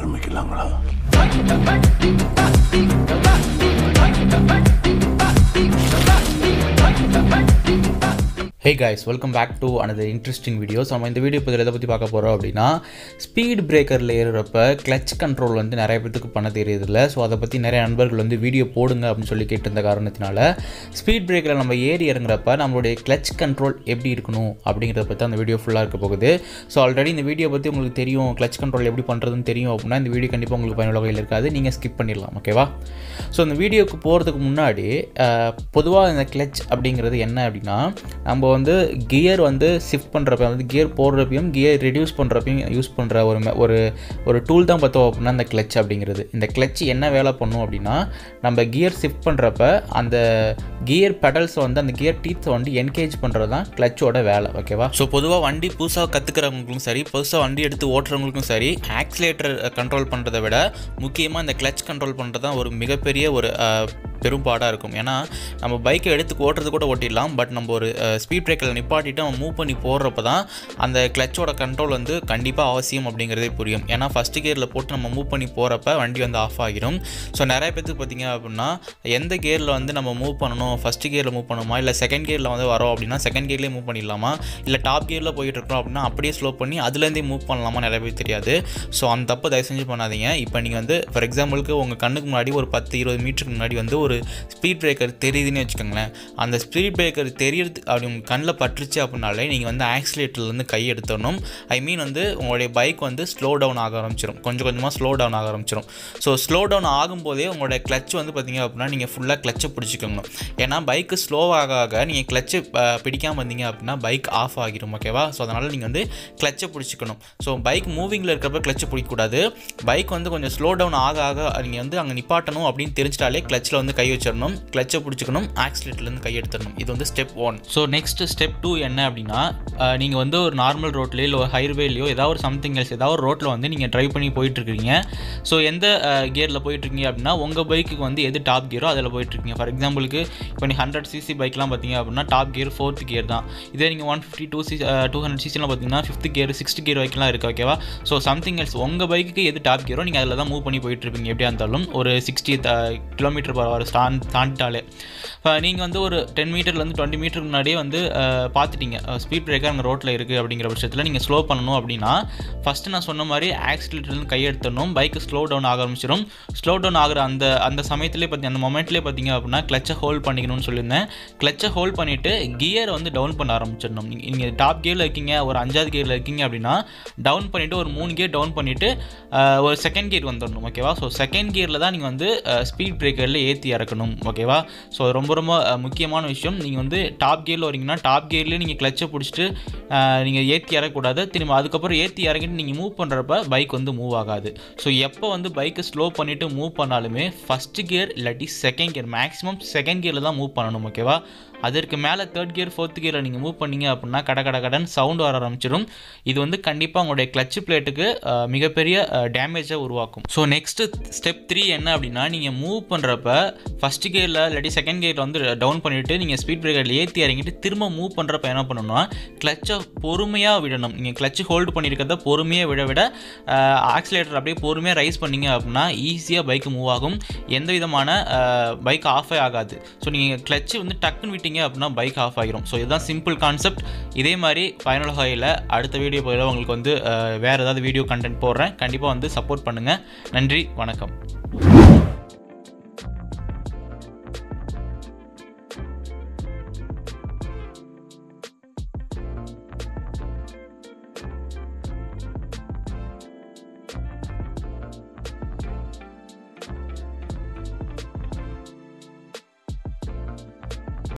ஆரம்பிக்கலாங்களா hey guys welcome back to another interesting videos நம்ம இந்த வீடியோ இப்போ எதை பற்றி பார்க்க போகிறோம் அப்படின்னா ஸ்பீட் பிரேக்கரில் ஏறுறப்ப கிளச் கண்ட்ரோல் வந்து நிறைய பேத்துக்கு பண்ண தெரியறதில்ல ஸோ அதை பற்றி நிறைய நண்பர்கள் வந்து வீடியோ போடுங்க அப்படின்னு சொல்லி கேட்டிருந்த காரணத்தினால ஸ்பீட் பிரேக்கரில் நம்ம ஏறி இறங்குறப்ப நம்மளுடைய கிளச் கண்ட்ரோல் எப்படி இருக்கணும் அப்படிங்கிறத பற்றி அந்த வீடியோ ஃபுல்லாக இருக்க போகுது ஸோ ஆல்ரெடி இந்த வீடியோ பற்றி உங்களுக்கு தெரியும் கிளச் கண்ட்ரோல் எப்படி பண்ணுறதுன்னு தெரியும் அப்படின்னா இந்த வீடியோ கண்டிப்பாக உங்களுக்கு பயனுள்ள வகையில் இருக்காது நீங்கள் ஸ்கிப் பண்ணிடலாம் ஓகேவா ஸோ இந்த வீடியோக்கு போகிறதுக்கு முன்னாடி பொதுவாக இந்த கிளச் அப்படிங்கிறது என்ன அப்படின்னா நம்ம வந்து கியர் வந்து ஷிஃப்ட் பண்ணுறப்ப வந்து கியர் போடுறப்பையும் கியர் ரெடியூஸ் பண்ணுறப்பையும் யூஸ் பண்ணுற ஒரு me- ஒரு ஒரு டூல் தான் பார்த்தோம் அப்படின்னா இந்த கிளச் அப்படிங்கிறது இந்த கிளச் என்ன வேலை பண்ணும் அப்படின்னா நம்ம கியர் ஷிஃப்ட் பண்ணுறப்ப அந்த கியர் பெடல்ஸை வந்து அந்த கியர் டீத்தை வந்து என்கேஜ் பண்ணுறது தான் கிளச்சோட வேலை ஓகேவா ஸோ பொதுவாக வண்டி புதுசாக கற்றுக்கிறவங்களுக்கும் சரி புதுசாக வண்டி எடுத்து ஓட்டுறவங்களுக்கும் சரி ஆக்சிலேட்டர் கண்ட்ரோல் பண்ணுறதை விட முக்கியமாக இந்த கிளச் கண்ட்ரோல் பண்ணுறது தான் ஒரு மிகப்பெரிய ஒரு அஹ், பெரும்பாடாக இருக்கும் ஏன்னா நம்ம பைக்கை எடுத்து ஓட்டுறது கூட ஓட்டிடலாம் பட் நம்ம ஒரு ஸ்பீட் பிரேக்கரில் நிப்பாட்டிட்டு நம்ம மூவ் பண்ணி போடுறப்ப தான் அந்த கிளச்சோட கண்ட்ரோல் வந்து கண்டிப்பாக அவசியம் அப்படிங்கிறதே புரியும் ஏன்னா ஃபஸ்ட் கியரில் போட்டு நம்ம மூவ் பண்ணி போகிறப்ப வண்டி வந்து ஆஃப் ஆகிரும் ஸோ நிறைய பேத்துக்கு பார்த்தீங்க அப்படின்னா எந்த கியரில் வந்து நம்ம மூவ் பண்ணணும் ஃபஸ்ட் கியரில் மூவ் பண்ணணுமா இல்லை செகண்ட் கியரில் வந்து வரோம் அப்படின்னா செகண்ட் கியர்லேயே மூவ் பண்ணிடலாமா இல்லை டாப் கியரில் போயிட்டு இருக்கோம் அப்படின்னா அப்படியே ஸ்லோ பண்ணி அதுலேருந்தே மூவ் பண்ணலாமா நிறைய பேர் தெரியாது ஸோ அந்த தப்பு தயவு செஞ்சு பண்ணாதீங்க இப்போ நீங்கள் வந்து ஃபார் எக்ஸாம்பிளுக்கு உங்கள் கண்ணுக்கு முன்னாடி ஒரு பத்து இருபது மீட்டருக்கு முன்னாடி வந்து ஒரு ஸ்பீட் பிரேக்கர் தெரியுதுன்னு வச்சுக்கோங்களேன் அந்த ஸ்பீட் பிரேக்கர் தெரியறது அப்படி உங்கள் கண்ணில் பட்டுருச்சு அப்படின்னாலே நீங்கள் வந்து ஆக்சிலேட்டர்லேருந்து கை எடுத்துடணும் ஐ மீன் வந்து உங்களுடைய பைக் வந்து ஸ்லோ டவுன் ஆக ஆரம்பிச்சிடும் கொஞ்சம் கொஞ்சமாக ஸ்லோ டவுன் ஆக ஆரம்பிச்சிடும் ஸோ ஸ்லோ டவுன் ஆகும்போதே உங்களுடைய கிளச் வந்து பார்த்தீங்க அப்படின்னா நீங்கள் ஃபுல்லாக கிளச்சை பிடிச்சிக்கணும் ஏன்னா பைக்கு ஸ்லோ ஆக ஆக நீங்கள் கிளச்சு பிடிக்காமல் இருந்தீங்க அப்படின்னா பைக் ஆஃப் ஆகிரும் ஓகேவா ஸோ அதனால் நீங்கள் வந்து கிளச்சை பிடிச்சிக்கணும் ஸோ பைக் மூவிங்கில் இருக்கிறப்ப கிளச்சை பிடிக்கக்கூடாது பைக் வந்து கொஞ்சம் ஸ்லோ டவுன் ஆக ஆக நீங்கள் வந்து அங்கே நிப்பாட்டணும் அப்படின்னு தெரிஞ்சிட்டாலே கிளச்சில் வந்து கை வச்சிடணும் கிளச்சை பிடிச்சிக்கணும் ஆக்சிலேட்டர்லேருந்து கை எடுத்துடணும் இது வந்து step one so next step two என்ன அப்படின்னா நீங்கள் வந்து ஒரு நார்மல் ரோட்லேயோ இல்லை ஹைவேலையோ ஏதாவது ஒரு சம்திங் எல்ஸ் ஏதாவது ஒரு ரோட்டில் வந்து நீங்கள் ட்ரைவ் பண்ணி போயிட்டுருக்கீங்க ஸோ எந்த கியரில் போயிட்டுருக்கீங்க அப்படின்னா உங்கள் பைக்குக்கு வந்து எது டாப் கியரோ அதில் போயிட்டுருக்கீங்க ஃபார் எக்ஸாம்பிளுக்கு இப்போ நீ ஹண்ட்ரட் சிசி பைக்லாம் பார்த்தீங்க அப்படின்னா டாப் கியர் ஃபோர்த் கியர் தான் இதே நீங்கள் one fifty to C two hundred சிசிலாம் பார்த்தீங்கன்னா ஃபிஃப்த் கியர் சிக்ஸ்த் கியர் வரைக்கும்லாம் இருக்குது ஓகேவா ஸோ சம்திங் எல்ஸ் உங்கள் பைக்குக்கு எது டாப் கியரோ நீங்கள் அதில் தான் மூவ் பண்ணி போயிட்டுருப்பீங்க எப்படியா இருந்தாலும் ஒரு சிக்ஸ்டி கிலோமீட்டர் பர் ஹவர் ஸ்டான் தாண்டிட்டாலே நீங்கள் வந்து ஒரு டென் மீட்டர்லேருந்து டுவெண்ட்டி மீட்டருக்கு முன்னாடியே வந்து அஹ், பார்த்துட்டீங்க ஸ்பீட் பிரேக்கர் அங்கே ரோட்டில் இருக்குது அப்படிங்கிற பட்சத்தில் நீங்கள் ஸ்லோ பண்ணணும் அப்படின்னா ஃபஸ்ட்டு நான் சொன்ன மாதிரி ஆக்சிலேட்டர்லேருந்து கையெடுத்துடணும் பைக்கு ஸ்லோ டவுன் ஆக ஆரம்பிச்சிடும் ஸ்லோ டவுன் ஆகிற அந்த அந்த சமயத்திலே பார்த்தி அந்த மொமெண்ட்லேயே பார்த்தீங்க அப்படின்னா கிளச்சை ஹோல்ட் பண்ணிக்கணும்னு சொல்லியிருந்தேன் கிளச்சை ஹோல்ட் பண்ணிவிட்டு கியரை வந்து டவுன் பண்ண ஆரம்பிச்சிடணும் நீங்கள் நீங்கள் டாப் கியரில் இருக்கீங்க ஒரு அஞ்சாவது கியரில் இருக்கீங்க அப்படின்னா டவுன் பண்ணிவிட்டு ஒரு மூணு கியர் டவுன் பண்ணிவிட்டு ஒரு செகண்ட் கியர் வந்துடணும் ஓகேவா ஸோ செகண்ட் கியரில் தான் நீங்கள் வந்து ஸ்பீட் பிரேக்கரில் ஏற்றி இறக்கணும் ஓகேவா ஸோ ரொம்ப ரொம்ப அஹ், முக்கியமான விஷயம் நீங்கள் வந்து டாப் கியரில் வரீங்கன்னா டாப் கியர்லேயே நீங்கள் கிளச்சை பிடிச்சிட்டு நீங்கள் ஏற்றி இறக்கக்கூடாது திரும்ப அதுக்கப்புறம் ஏற்றி இறங்கிட்டு நீங்கள் மூவ் பண்ணுறப்ப பைக் வந்து மூவ் ஆகாது ஸோ எப்போ வந்து பைக்கை ஸ்லோ பண்ணிவிட்டு மூவ் பண்ணாலுமே ஃபஸ்ட்டு கியர் இல்லாட்டி செகண்ட் கியர் மேக்ஸிமம் செகண்ட் கியரில் தான் மூவ் பண்ணணும் ஓகேவா அதற்கு மேலே தேர்ட் கியர் ஃபோர்த் கியரில் நீங்கள் மூவ் பண்ணீங்க அப்படின்னா கட கட கடன் சவுண்ட் வர ஆரம்பிச்சிடும் இது வந்து கண்டிப்பாக உங்களுடைய கிளச் பிளேட்டுக்கு மிகப்பெரிய டேமேஜை உருவாக்கும் ஸோ நெக்ஸ்ட்டு ஸ்டெப் த்ரீ என்ன அப்படின்னா நீங்கள் மூவ் பண்ணுறப்ப ஃபஸ்ட் கியரில் இல்லாட்டி செகண்ட் கியரில் வந்து டவுன் பண்ணிவிட்டு நீங்கள் ஸ்பீட் பிரேக்கரில் ஏற்றி இறங்கிட்டு திரும்ப மூவ் பண்ணுறப்ப என்ன பண்ணணும்னா கிளச்சை பொறுமையாக விடணும் நீங்கள் கிளச்சு ஹோல்டு பண்ணியிருக்கிறத பொறுமையாக விட விட ஆக்சிலேட்டர் அப்படியே பொறுமையாக ரைஸ் பண்ணீங்க அப்படின்னா ஈஸியாக பைக் மூவ் ஆகும் எந்த விதமான பைக் ஆஃபே ஆகாது ஸோ நீங்கள் கிளச்சு வந்து டக்குன்னு விட்டீங்க அப்படின்னா பைக் ஆஃப் ஆகிரும் ஸோ இதுதான் சிம்பிள் கான்செப்ட் இதே மாதிரி பயனுள்ள வகையில் அடுத்த வீடியோ போயில உங்களுக்கு வந்து அஹ், வேறு ஏதாவது வீடியோ கண்டென்ட் போடுறேன் கண்டிப்பாக வந்து சப்போர்ட் பண்ணுங்கள் நன்றி வணக்கம்